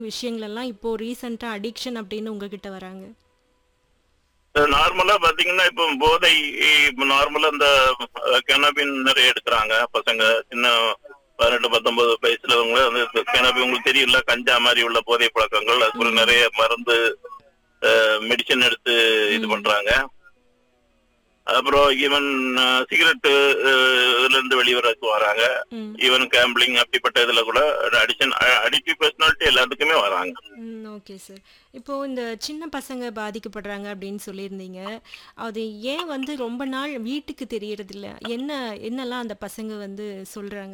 விஷயங்கள் எல்லாம் இப்போ ரீசெண்டா அடிக்ஷன் அப்படின்னு உங்ககிட்ட வராங்க? நார்மலா பாத்தீங்கன்னா இப்போ போதை நார்மலா இந்த கெனபின் நிறைய எடுக்கிறாங்க பசங்க சின்ன பதினெட்டு பத்தொன்பது வயசுலவங்க வந்து கெனபி உங்களுக்கு தெரியல கஞ்சா மாதிரி உள்ள போதை பழக்கங்கள் அதுக்குள்ள நிறைய மருந்து மெடிசன் எடுத்து இது ம். பண்றாங்க அப்புறம் ஈவன் சிகரெட் இதுல இருந்து வெளிவரக்கு வராங்க ம். ஈவன் கேம்பிளிங் அப்படிப்பட்ட இதுல கூட அடிஷன் அடிக்டிவ் பர்சனாலிட்டி எல்லாத்துக்குமே வராங்க ம் ஓகே சார். இப்போ இந்த சின்ன பசங்க பாதிக்கப்படுறாங்க அப்படின்னு சொல்லியிருந்தீங்க. அது ஏன் வந்து ரொம்ப நாள் வீட்டுக்கு தெரியறதில்ல? என்ன என்னலாம் அந்த பசங்க வந்து சொல்றாங்க?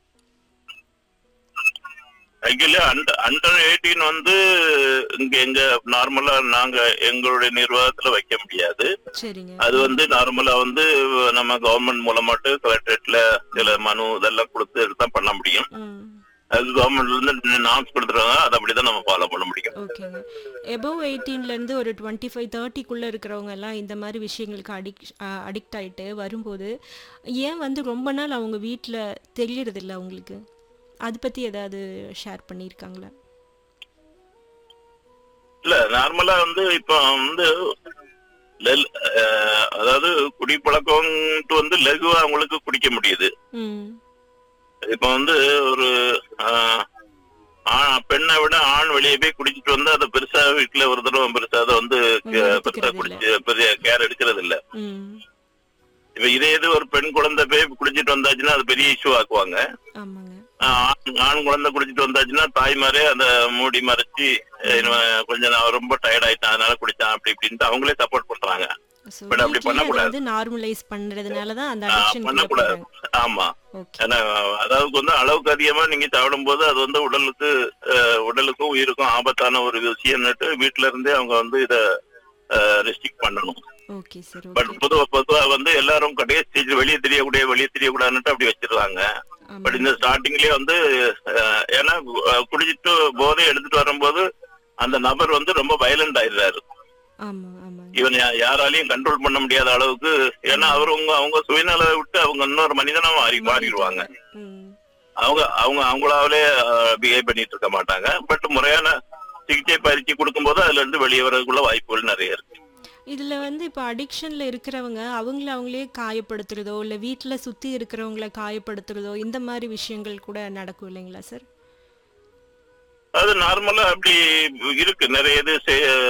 ஆக்சுவலி அண்டர் அண்டர் எயிட்டீன் வந்து இங்க எங்க நார்மலா நாங்க எங்களுடைய நிர்வாகத்துல வைக்க முடியாது சரிங்க. அது வந்து நார்மலா வந்து நம்ம கவர்மெண்ட் மூலமாட்டு கலெக்டரேட்ல சில மனு இதெல்லாம் கொடுத்து தான் பண்ண முடியும் ம். அது கவர்மெண்ட்ல இருந்து நாம்ஸ் கொடுத்துருவாங்க அதை அப்படிதான் நம்ம ஃபாலோ பண்ண முடியும் ஓகேங்க. எபோவ் 18ல இருந்து ஒரு 25, 30க்குள்ள இருக்கிறவங்க எல்லாம் இந்த மாதிரி விஷயங்களுக்கு அடிக் அடிக்ட் ஆயிட்டு வரும்போது, ஏன் வந்து ரொம்ப நாள் அவங்க வீட்ல தெரியறதில்ல அவங்களுக்கு? அது பத்தி ஏதாவது ஷேர் பண்ணியிருக்காங்களா? இல்ல நார்மலா வந்து இப்ப வந்து லெல்- அஹ், அதாவது குடிப்பழக்கம்ட்டு வந்து லகுவா அவங்களுக்கு குடிக்க முடியுது ம். இப்ப வந்து ஒரு ஆஹ், ஆ- பெண்ணை விட ஆண் வெளியே போய் குடிச்சிட்டு வந்து அதை பெருசா வீட்டுல ஒரு தடவை பெருசா அதை வந்து ம், பெருசா எடுத்துக்கிறது இல்ல. குடிச்சு பெரிய கேர் எடுக்கிறது இல்ல ம். இப்ப இதே இது ஒரு பெண் குழந்தை போய் குடிச்சிட்டு வந்தாச்சுன்னா அது பெரிய இஷ்யூ ஆக்குவாங்க ஆமாங்க. ஆஹ், ஆண் ஆண் குழந்தை குடிச்சிட்டு வந்தாச்சுன்னா தாய்மாரே அந்த மூடி மறைச்சு அஹ், இவன் கொஞ்சம் நான் ரொம்ப டயர்ட் ஆயிட்டான் அதனால குடிச்சான் அப்படி இப்படின்ட்டு அவங்களே சப்போர்ட் பண்றாங்க ஸோ But அப்படி வீட்லயே அதை பண்ணக்கூடாது. வந்து நார்மலைஸ் பண்றதுனால தான் அந்த ஆஹ், அடிக்ஷனுக்குள்ள பண்ணக்கூடாது போறாங்க. ஆமா ஓகே. ஏன்னா அதாவது வந்து அளவுக்கு அதிகமா நீங்க சாப்பிடும்போது அது வந்து உடலுக்கு அஹ், உடலுக்கும் உயிருக்கும் ஆபத்தான ஒரு விஷயம்னுட்டு வீட்ல இருந்தே அவங்க வந்து இத ரெஸ்ட்ரிக்ட் பண்ணணும் ஓகே சார். But okay. பொதுவா பொதுவா வந்து எல்லாரும் கடைசி ஸ்டேஜ் வெளியே தெரியக்கூடிய வெளியே தெரியக்கூடாதுன்னுட்டு அப்படி வச்சிருக்காங்க பட் ஆமாங்க. இந்த ஸ்டார்டிங்லயே வந்து அஹ், ஏன்னா அஹ், குடிச்சிட்டு போதை எடுத்துட்டு வரும்போது அந்த நபர் வந்து ரொம்ப வயலண்ட் ஆயிடுறாரு ஆமா, ஆமாங்க. இவன் யா- யாராலையும் கண்ட்ரோல் பண்ண முடியாத அளவுக்கு ஏன்னா அவர் உங்க அவங்க சுயநல விட்டு அவங்க இன்னொரு மனிதனா மாறி மாறிடுவாங்க ம். அவங்க அவங்க அவங்களாவே பிஹேவ் பண்ணிட்டு இருக்க மாட்டாங்க பட் முறையான சிகிச்சை பயிற்சி கொடுக்கும்போது அதுல இருந்து வெளியே வரதுக்குள்ள வாய்ப்புகள் நிறைய இருக்கு இதுல வந்து இப்ப அடிக்ஷன்ல இருக்கிறவங்க அவங்கள அவங்களே காயப்படுத்துறதோ இல்ல வீட்ல சுத்தி இருக்கிறவங்கள காயப்படுத்துறதோ இந்த மாதிரி விஷயங்கள் கூட நடக்கும் இல்லைங்களா சார்? அது நார்மலா அப்படி இருக்கு நிறைய இது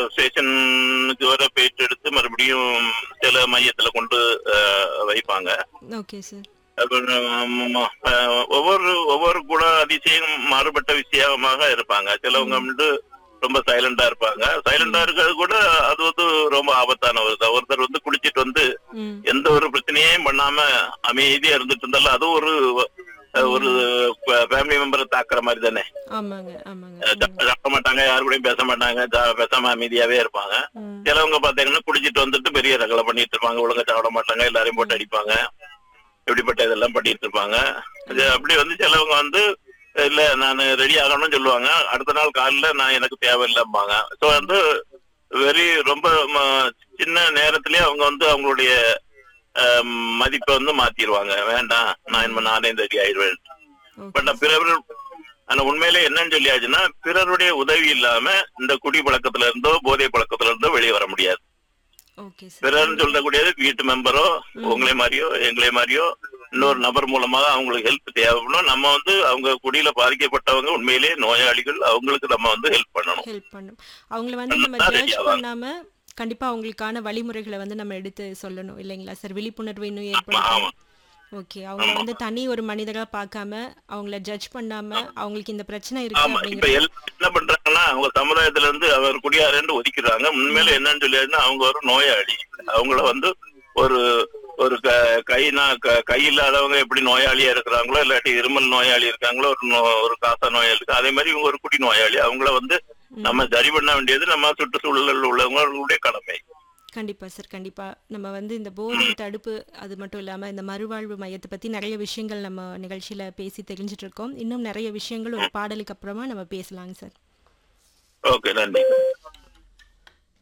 ஸ்டேஷனுக்கு வர பேச்சு எடுத்து மறுபடியும் சில மையத்துல கொண்டு அஹ், வைப்பாங்க ஓகே சார். அப்புறம், ஆமா, அஹ், ஒவ்வொரு ஒவ்வொரு குண அதிசயம் மாறுபட்ட விஷயமாக இருப்பாங்க சிலவங்க வந்து ரொம்ப சைலண்டா இருப்பாங்க சைலண்டா இருக்கிறது கூட அது வந்து ரொம்ப ஆபத்தான ஒரு இது. ஒருத்தர் வந்து குடிச்சிட்டு வந்து ம். எந்த ஒரு பிரச்சனையும் பண்ணாம அமைதியா இருந்துட்டு இருந்தாலும் அது ஒரு அஹ், ஒரு ஃபேமிலி மெம்பரை தாக்குற மாதிரி தானே ஆமாங்க, ஆமாங்க. அஹ், ஆமாங்க. சாப்பிட மாட்டாங்க யாரு கூடயும் பேச மாட்டாங்க ஜா- பேசாம அமைதியாவே இருப்பாங்க ம். சிலவங்க பாத்தீங்கன்னா குடிச்சிட்டு வந்துட்டு பெரிய ரகலை பண்ணிட்டு இருப்பாங்க ஒழுங்கா சாப்பிட மாட்டாங்க எல்லாரையும் போட்டு அடிப்பாங்க இப்படிப்பட்ட இதெல்லாம் பண்ணிட்டு இருப்பாங்க இது அப்படி வந்து சிலவங்க வந்து இல்ல நான் ரெடி ஆகணும்னு சொல்லுவாங்க அடுத்த நாள் காலைல நான் எனக்கு தேவையில்லைம்பாங்க ஸோ வந்து வெரி ரொம்ப ம- சின்ன நேரத்திலேயே அவங்க வந்து அவங்களுடைய அஹ், மதிப்பை வந்து மாத்திடுவாங்க வேண்டாம் நான் இனிமே நானே ரெடி ஆயிடுவேன் ஓகே பட் சார். பிறர் ஆனா உண்மையிலே என்னன்னு சொல்லியாச்சுன்னா பிறருடைய உதவி இல்லாம இந்த குடி பழக்கத்துல இருந்தோ போதை பழக்கத்துல இருந்தோ வெளியே வர முடியாது ஓகே சார். பிறர்னு சொல்லக்கூடியது வீட்டு மெம்பரோ உங்களே மாதிரியோ எங்களே மாதிரியோ இன்னொரு நபர் மூலமாக அவங்களுக்கு ஹெல்ப் தேவைப்படும் நம்ம வந்து அவங்க குடியில பாதிக்கப்பட்டவங்க உண்மையிலேயே நோயாளிகள் அவங்களுக்கு நம்ம வந்து ஹெல்ப் பண்ணணும் ஹெல்ப் பண்ணும். அவங்கள வந்து நம்ம தான் ஜட்ஜ் ready ஆவாங்க. பண்ணாம கண்டிப்பா அவங்களுக்கான வழிமுறைகளை வந்து நம்ம எடுத்து சொல்லணும் இல்லைங்களா சார்? விழிப்புணர்வு இன்னும் ஆமா ஏற்படுத்தணும். ஓகே. அவங்கள வந்து தனி ஒரு மனிதரா பார்க்காம அவங்கள ஜட்ஜ் பண்ணாம அவங்களுக்கு இந்த பிரச்சனை இருக்கு ஆமா இப்ப அப்படிங்கிற எல்லாம் என்ன பண்றாங்கன்னா அவங்க சமுதாயத்துல இருந்து அவர் குடியாரன்னு ஒதுக்கிறாங்க உண்மையில என்னன்னு சொல்லியாச்சுன்னா அவங்க ஒரு நோயாளி அவங்கள வந்து ஒரு ஒரு க- கைனா க- கை இல்லாதவங்க எப்படி நோயாளியா இருக்கிறாங்களோ இல்லாட்டி இருமல் நோயாளி இருக்காங்களோ ஒரு நோ- ஒரு காச நோயாளி இருக்கு அதே மாதிரி இவங்க ஒரு குடி நோயாளி அவங்கள வந்து நம்ம சரி பண்ண வேண்டியது நம்ம சுற்றுச்சூழலில் உள்ளவங்களுடைய கடமை கண்டிப்பா சார் கண்டிப்பா நம்ம வந்து இந்த போதை தடுப்பு அது மட்டும் இல்லாம இந்த மறுவாழ்வு மையத்தை பத்தி நிறைய விஷயங்கள் நம்ம நிகழ்ச்சியில பேசி தெரிஞ்சிட்டு இருக்கோம் இன்னும் நிறைய விஷயங்கள் ஒரு பாடலுக்கு அப்புறமா நம்ம பேசலாங்க சார் ஓகே நன்றி